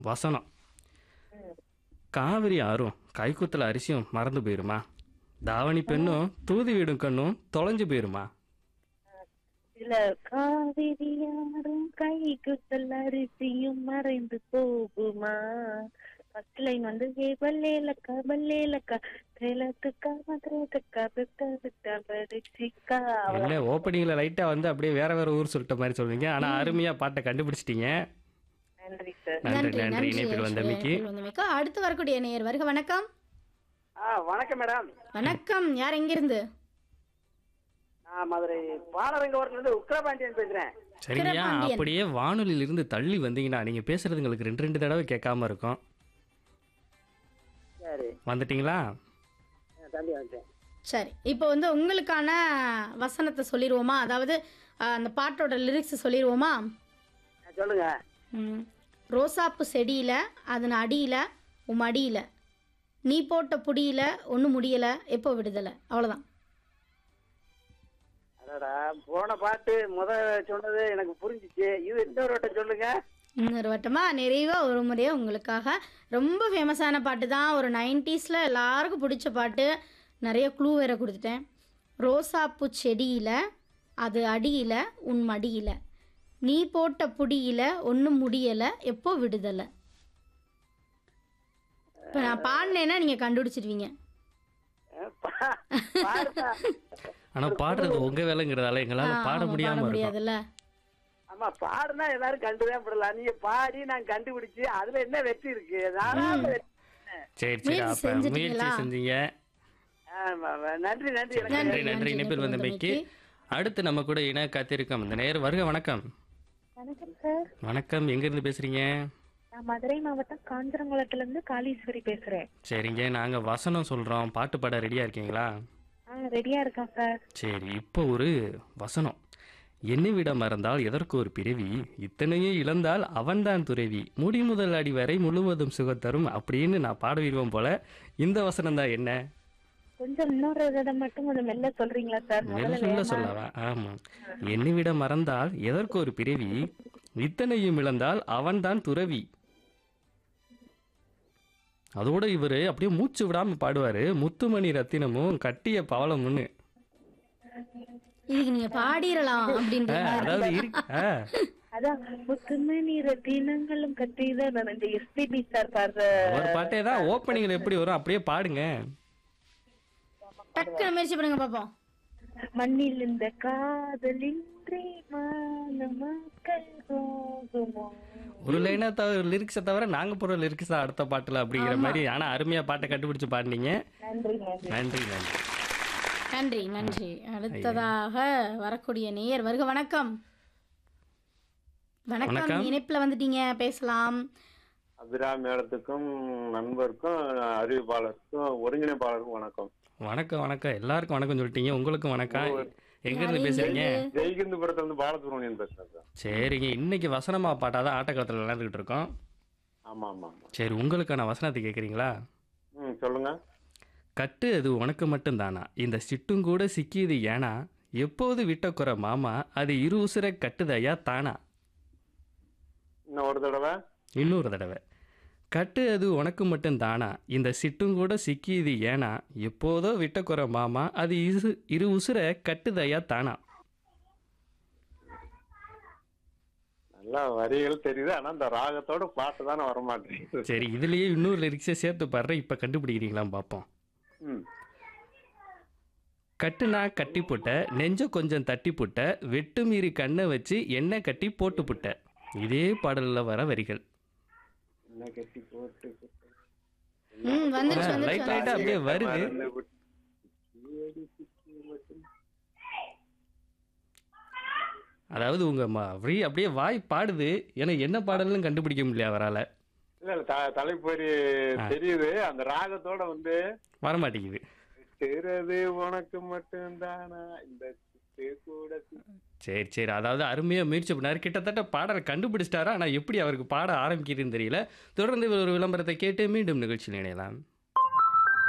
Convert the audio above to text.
வசனம் காவிரி ஆறும் கைக்குத்தல அரிசியும் மறந்து போயிருமா தாவணி பெண்ணும் தூதி வீடும் கண்ணும் தொலைஞ்சு போயிருமா இல்ல காவிரியாரும் கை குத்தல் அரிசியும் மறைந்து போகுமா ஃபர்ஸ்ட் லைன் வந்து ஏ பல்லேலக்கா பல்லேலக்கா திலத்துக்கா மதுரத்துக்கா பித்த பித்த படிச்சிக்கா இல்லை ஓப்பனிங்கில் லைட்டாக வந்து அப்படியே வேற வேற ஊர் சொல்லிட்ட மாதிரி சொல்றீங்க ஆனால் அருமையாக பாட்டை கண்டுபிடிச்சிட்டீங்க நன்றி சார் நன்றி நன்றி இணைப்பில் வந்தமைக்கு இணைப்பில் வந்தமைக்கு அடுத்து வரக்கூடிய நேயர் வருக வணக்கம் ஆ வணக்கம் மேடம் வணக்கம் யார் எங்கிருந்து நான் மதுரை பாலரங்கவரத்துலேருந்து உக்ரபாண்டியன் பேசுகிறேன் சரிங்கய்யா சிறப்பாண்டியன். அப்படியே வானொலியிலிருந்து தள்ளி வந்தீங்கன்னா நீங்கள் பேசுறது எங்களுக்கு ரெண்டு ரெண்டு தடவை கேட்காம இருக்கும் சரி வந்துட்டீங்களா நான் தம்பி வந்துட்டேன் சரி இப்போ வந்து உங்களுக்கான வசனத்தை சொல்லிடுவோமா அதாவது அஹ், அந்த பாட்டோட லிரிக்ஸ் சொல்லிடுவோமா ஆ, சொல்லுங்க ம். ரோசாப்பு செடியில் அதன் அடியில் உம் அடியில் நீ போட்ட புடியில் ஒன்றும் முடியலை எப்போ விடுதலை அவ்வளோதான் அடடா போன பாட்டு முத சொன்னது எனக்கு புரிஞ்சிச்சு இது இன்னொரு வட்டம் சொல்லுங்க இன்னொரு வட்டமா நிறைவாக ஒரு முறையாக உங்களுக்காக ரொம்ப ஃபேமஸான பாட்டு தான் ஒரு நைன்டிஸில் எல்லாருக்கும் பிடிச்ச பாட்டு நிறைய க்ளூ வேற கொடுத்துட்டேன் ரோசாப்பூ செடியில் அது அடியில் உன் மடியில் நீ போட்ட புடியில் ஒன்றும் முடியலை எப்போ விடுதலை இப்போ நான் பாடினேன்னா நீங்கள் கண்டுபிடிச்சிடுவீங்க ஆ, பா- பாடுதா? ஆனால் பாடுறது உங்கள் வேலைங்கிறதால எங்களால் பாட ஆமா, முடியாமல் இருக்கும் முடியாதுல்ல ஆமா பாடுனா எல்லாரும் கண்டுதான் படலாம் நீங்க பாடி நான் கண்டுபிடிச்சு அதுல என்ன வெற்றி இருக்கு நானும் வெற்றி. சரி சரி முயற்சி அப்போ செஞ்சுட்டீங்களா? முயற்சி செஞ்சீங்க ஆமா, ஆமா. நன்றி நன்றி எனக்கு நன்றி நன்றி, நன்றி இணைப்பில் இணைப்பில் வந்தமைக்கு அடுத்து நம்ம கூட இணை காத்திருக்கோம் இந்த நேர் வருக வணக்கம் வணக்கம் சார் வணக்கம் எங்கேருந்து பேசுகிறீங்க நான் மதுரை மாவட்டம் காஞ்சரங்குளத்துல இருந்து காளீஸ்வரி பேசுறேன் சரிங்க நாங்கள் வசனம் சொல்கிறோம் பாட்டு பாட ரெடியாக இருக்கீங்களா ஆ ரெடியா இருக்கேன் சார் சரி இப்போ ஒரு வசனம் என்னை விட மறந்தால் எதற்கு ஒரு பிறவி இத்தனையும் இழந்தால் அவன்தான் துறவி முடி முதல் அடி வரை முழுவதும் சுகத்தரும் அப்படின்னு நான் பாட விடுவோம் போல இந்த வசனம் தான் என்ன கொஞ்சம் இன்னொரு தடவை மட்டும் கொஞ்சம் மெல்ல சொல்றீங்களா சார் முதல்ல மெல்ல வேகமா சொல்லவா ஆமாம் என்னை விட மறந்தால் எதற்கு ஒரு பிறவி இத்தனையும் இழந்தால் அவன்தான் துறவி அதோட இவர் அப்படியே மூச்சு விடாம பாடுவாரு முத்துமணி ரத்தினமும் கட்டிய பவளமுன்னு இதுக்கு நீங்கள் பாடிடலாம் அப்படின்ற ஆ, அதாவது இருக்கு ஆ, அதான் முத்துமணி ரத்தினங்களும் கட்டிதான் இந்த எஸ்பிபி சார் பாடுற ஒரு பாட்டே தான் ஓப்பனிங்ல எப்படி வரும் அப்படியே பாடுங்க டக்குன்னு முயற்சி பண்ணுங்க பார்ப்போம் மண்ணில் இந்த காதலின்றி மான மக்கள் போகுமோ ஒரு லைனா தவிர லிரிக்ஸை தவிர நாங்க போற லிரிக்ஸ் தான் அடுத்த பாட்டுல அப்படிங்கிற மாதிரி ஆனா அருமையா பாட்டை கண்டுபிடிச்சு பாடினீங்க நன்றி நன்றி நன்றி நன்றி நன்றி நன்றி அடுத்ததாக வரக்கூடிய நேயர் வருக வணக்கம் வணக்கம் வணக்கம். இணைப்புல வந்துட்டீங்க பேசலாம் அபிராமி மேடத்துக்கும் நண்பருக்கும் அறிவிப்பாளருக்கும் ஒருங்கிணைப்பாளருக்கும் வணக்கம் வணக்கம் வணக்கம் எல்லாருக்கும் வணக்கம் சொல்லிட்டீங்க உங்களுக்கும் வணக்கம் எங்க இருந்து பேசுறீங்க ஜெய்கிந்தபுரத்துல இருந்து பாலசுப்ரமணியன் பேசுறேன் சார் சரிங்க இன்னைக்கு வசனமா பாட்டாதான் ஆட்டக்காலத்தில் விளையாண்டுக்கிட்டு இருக்கோம் ஆமா ஆமா ஆமா சரி உங்களுக்கான வசனத்தை கேட்குறீங்களா ம் சொல்லுங்க கட்டு அது உனக்கு மட்டும்தானா இந்த சிட்டும் கூட சிக்கியது ஏனா எப்போது விட்ட குறை மாமா அது இரு உசுர கட்டுதையா தானா இன்னும் ஒரு தடவை இன்னொரு தடவை கட்டு அது உனக்கு மட்டும் தானா இந்த சிட்டும் கூட சிக்கியது ஏனா எப்போதோ விட்ட குறை மாமா அது இரு இரு உசுர கட்டுதையா தானா நல்லா வரிகள் தெரியுது ஆனா இந்த ராகத்தோட பாட்டு தானே வர மாட்டேங்குது சரி இதுலயே இன்னொரு லிரிக்ஸை சேர்த்து பாடுறேன் இப்போ கண்டுபிடிக்கிறீங்களான்னு பார்ப்போம் ம் கட்டுனா கட்டி புட்ட நெஞ்ச கொஞ்சம் தட்டி புட்ட வெட்டு மீறி கண்ணை வச்சு எண்ணெய் கட்டி போட்டு புட்ட இதே பாடலில் வர வரிகள் என்ன கட்டி போட்டு ம் வந்துருச்சு வந்துருச்சு லைட் லைட்டாக அப்படியே வருது மறந்து விட்டு. ஏடி சிக்கி மட்டும். அதாவது உங்க ம- அப்படியே அப்படியே வாய் பாடுது ஏன்னா என்ன பாடல்னு கண்டுபிடிக்க முடியல அவரால் இல்ல இல்ல த- தலைப்பொறி தெரியுது அந்த ராகத்தோட வந்து வர மாட்டேங்குது தெரிறது உனக்கு மட்டும்தானா இந்த சிட்டு கூட சி- சரி சரி அதாவது அருமையாக முயற்சி பண்ணார் கிட்டத்தட்ட பாடலை கண்டுபிடிச்சிட்டாரா ஆனால் எப்படி அவருக்கு பாட ஆரம்பிக்கிறதுன்னு தெரியல தொடர்ந்து ஒரு விளம்பரத்தை கேட்டு மீண்டும் நிகழ்ச்சியில் இணையலாம்